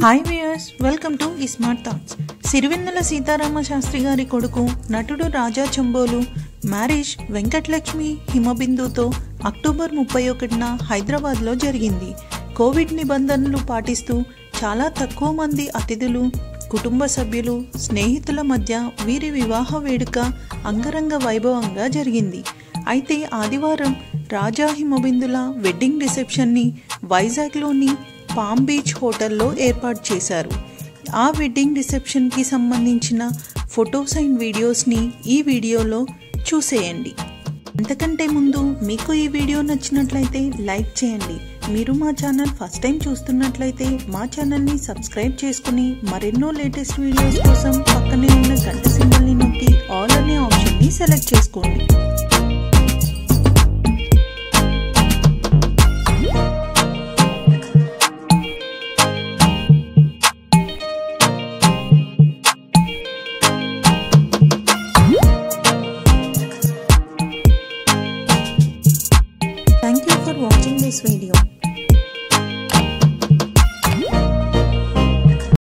Hi viewers welcome to smart thoughts Sirivennela Seetharama Sastry గారి కొడుకు నటుడు రాజా చంబోలు మ్యారేజ్ వెంకటలక్ష్మి హిమబిందుతో అక్టోబర్ ముప్పై ఒకటిన హైదరాబాద్లో జరిగింది కోవిడ్ నిబంధనలు పాటిస్తూ చాలా తక్కువ మంది అతిథులు కుటుంబ సభ్యులు స్నేహితుల మధ్య వీరి వివాహ వేడుక అంగరంగ వైభవంగా జరిగింది అయితే ఆదివారం రాజా హిమబిందుల వెడ్డింగ్ రిసెప్షన్ని వైజాగ్లోని పామ్ బీచ్ హోటల్లో ఏర్పాటు చేశారు ఆ వెడ్డింగ్ రిసెప్షన్కి సంబంధించిన ఫొటోస్ అండ్ వీడియోస్ని ఈ వీడియోలో చూసేయండి అంతకంటే ముందు మీకు ఈ వీడియో నచ్చినట్లయితే లైక్ చేయండి మీరు మా ఛానల్ ఫస్ట్ టైం చూస్తున్నట్లయితే మా ఛానల్ని సబ్స్క్రైబ్ చేసుకుని మరెన్నో లేటెస్ట్ వీడియోస్ కోసం పక్కనే ఉన్న గంట సింబల్ని నొక్కి ఆల్ అనే ఆప్షన్ని సెలెక్ట్ చేసుకోండి Thank you for watching this video.